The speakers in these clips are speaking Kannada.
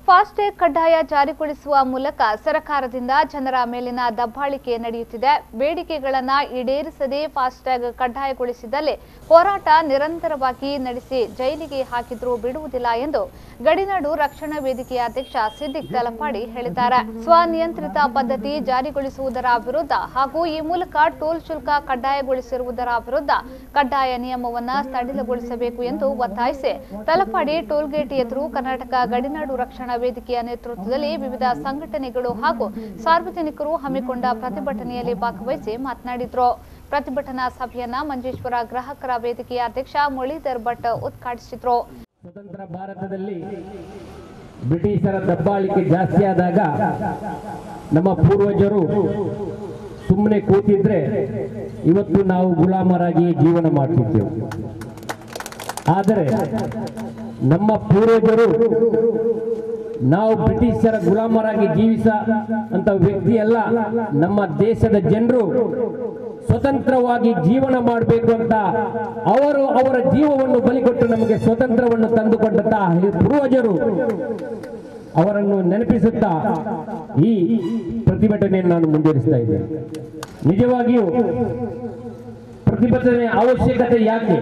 ಫಾಸ್ಟ್ಯಾಗ್ ಕಡ್ಡಾಯ ಜಾರಿಗೊಳಿಸುವ ಮೂಲಕ ಸರ್ಕಾರದಿಂದ ಜನರ ಮೇಲಿನ ದಬ್ಬಾಳಿಕೆ ನಡೆಯುತ್ತಿದೆ ಬೇಡಿಕೆಗಳನ್ನು ಈಡೇರಿಸದೆ ಫಾಸ್ಟ್ಯಾಗ್ ಕಡ್ಡಾಯಗೊಳಿಸಿದಲ್ಲಿ ಹೋರಾಟ ನಿರಂತರವಾಗಿ ನಡೆಸಿ ಜೈಲಿಗೆ ಹಾಕಿದ್ರೂ ಬಿಡುವುದಿಲ್ಲ ಎಂದು ಗಡಿನಾಡು ರಕ್ಷಣಾ ವೇದಿಕೆಯ ಅಧ್ಯಕ್ಷ ಸಿದ್ದಿಕ್ ತಲಪಾಡಿ ಹೇಳಿದ್ದಾರೆ ಸ್ವನಿಯಂತ್ರಿತ ಪದ್ಧತಿ ಜಾರಿಗೊಳಿಸುವುದರ ವಿರುದ್ಧ ಹಾಗೂ ಈ ಮೂಲಕ ಟೋಲ್ ಶುಲ್ಕ ಕಡ್ಡಾಯಗೊಳಿಸಿರುವುದರ ವಿರುದ್ಧ ಕಡ್ಡಾಯ ನಿಯಮವನ್ನ ಸಡಿಲಗೊಳಿಸಬೇಕು ಎಂದು ಒತ್ತಾಯಿಸಿ ತಲಪಾಡಿ ಟೋಲ್ಗೇಟ್ ಎದುರು ಕರ್ನಾಟಕ ಗಡಿನಾಡು ರಕ್ಷಣಾ ವೇದಿಕೆಯ ನೇತೃತ್ವದಲ್ಲಿ ವಿವಿಧ ಸಂಘಟನೆಗಳು ಹಾಗೂ ಸಾರ್ವಜನಿಕರು ಹಮ್ಮಿಕೊಂಡ ಪ್ರತಿಭಟನೆಯಲ್ಲಿ ಭಾಗವಹಿಸಿ ಮಾತನಾಡಿದ್ರು ಪ್ರತಿಭಟನಾ ಸಭೆಯನ್ನ ಮಂಜೇಶ್ವರ ಗ್ರಾಹಕರ ವೇದಿಕೆಯ ಅಧ್ಯಕ್ಷ ಮುರಳೀಧರ್ ಭಟ್ ಉದ್ಘಾಟಿಸಿದ್ರು ಸ್ವತಂತ್ರ ಭಾರತದಲ್ಲಿ ಬ್ರಿಟಿಷರ ದಬ್ಬಾಳಿಕೆ ಜಾಸ್ತಿ ಆದಾಗ ನಮ್ಮ ಪೂರ್ವಜರು ಸುಮ್ಮನೆ ಕೂತಿದ್ರೆ ಇವತ್ತು ನಾವು ಗುಲಾಮರಾಗಿ ಜೀವನ ಮಾಡ್ತಿದ್ದೆವು ಆದರೆ ನಮ್ಮ ಪೂರ್ವಜರು ನಾವು ಬ್ರಿಟಿಷರ ಗುಲಾಮರಾಗಿ ಜೀವಿಸ ಅಂತ ವ್ಯಕ್ತಿ ಅಲ್ಲ ನಮ್ಮ ದೇಶದ ಜನರು ಸ್ವತಂತ್ರವಾಗಿ ಜೀವನ ಮಾಡಬೇಕು ಅಂತ ಅವರು ಅವರ ಜೀವವನ್ನು ಬಲಿಕೊಟ್ಟು ನಮಗೆ ಸ್ವತಂತ್ರವನ್ನು ತಂದುಕೊಟ್ಟಂತ ಈ ಪೂರ್ವಜರು ಅವರನ್ನು ನೆನಪಿಸುತ್ತಾ ಈ ಪ್ರತಿಭಟನೆಯನ್ನು ನಾನು ಮುಂದುವರಿಸ್ತಾ ಇದ್ದೇನೆ ನಿಜವಾಗಿಯೂ ಪ್ರತಿಭಟನೆ ಅವಶ್ಯಕತೆ ಯಾಕೆ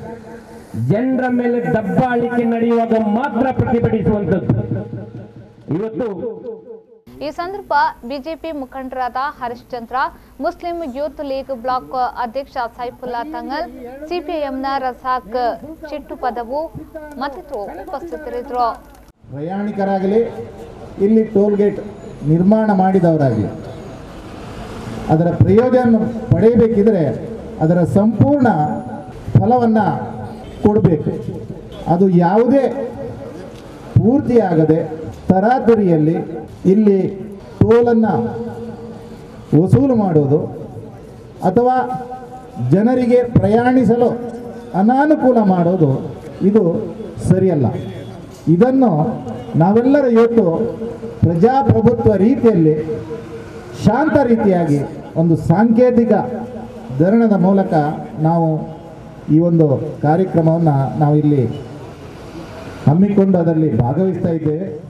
ಜನರ ಮೇಲೆ ದಬ್ಬಾಳಿಕೆ ನಡೆಯುವಾಗ ಮಾತ್ರ ಪ್ರತಿಭಟಿಸುವಂಥದ್ದು ಇವತ್ತು ಈ ಸಂದರ್ಭ ಬಿಜೆಪಿ ಮುಖಂಡರಾದ ಹರಿಶ್ಚಂದ್ರ ಮುಸ್ಲಿಂ ಯೂತ್ ಲೀಗ್ ಬ್ಲಾಕ್ ಅಧ್ಯಕ್ಷ ಸೈಫುಲ್ಲಾ ತಂಗಲ್ ಸಿಪಿಐಎಂನ ರಜಾಕ್ ಚಿಟ್ಟು ಪದವು ಮತ್ತಿತರರು ಉಪಸ್ಥಿತರಿದ್ದರು ಪ್ರಯಾಣಿಕರಾಗಲಿ ಇಲ್ಲಿ ಟೋಲ್ ಗೇಟ್ ನಿರ್ಮಾಣ ಮಾಡಿದವರಾಗಲಿ ಅದರ ಪ್ರಯೋಜನ ಪಡೆಯಬೇಕಿದ್ರೆ ಅದರ ಸಂಪೂರ್ಣ ಫಲವನ್ನು ಕೊಡಬೇಕು ಅದು ಯಾವುದೇ ಪೂರ್ತಿಯಾಗದೆ ತರಾತುರಿಯಲ್ಲಿ ಇಲ್ಲಿ ಟೋಲನ್ನು ವಸೂಲು ಮಾಡೋದು ಅಥವಾ ಜನರಿಗೆ ಪ್ರಯಾಣಿಸಲು ಅನಾನುಕೂಲ ಮಾಡೋದು ಇದು ಸರಿಯಲ್ಲ ಇದನ್ನು ನಾವೆಲ್ಲರ ಇವತ್ತು ಪ್ರಜಾಪ್ರಭುತ್ವ ರೀತಿಯಲ್ಲಿ ಶಾಂತ ರೀತಿಯಾಗಿ ಒಂದು ಸಾಂಕೇತಿಕ ಧರಣದ ಮೂಲಕ ನಾವು ಈ ಒಂದು ಕಾರ್ಯಕ್ರಮವನ್ನು ನಾವು ಇಲ್ಲಿ ಹಮ್ಮಿಕೊಂಡು ಅದರಲ್ಲಿ ಭಾಗವಹಿಸ್ತಾ ಇದ್ದೇವೆ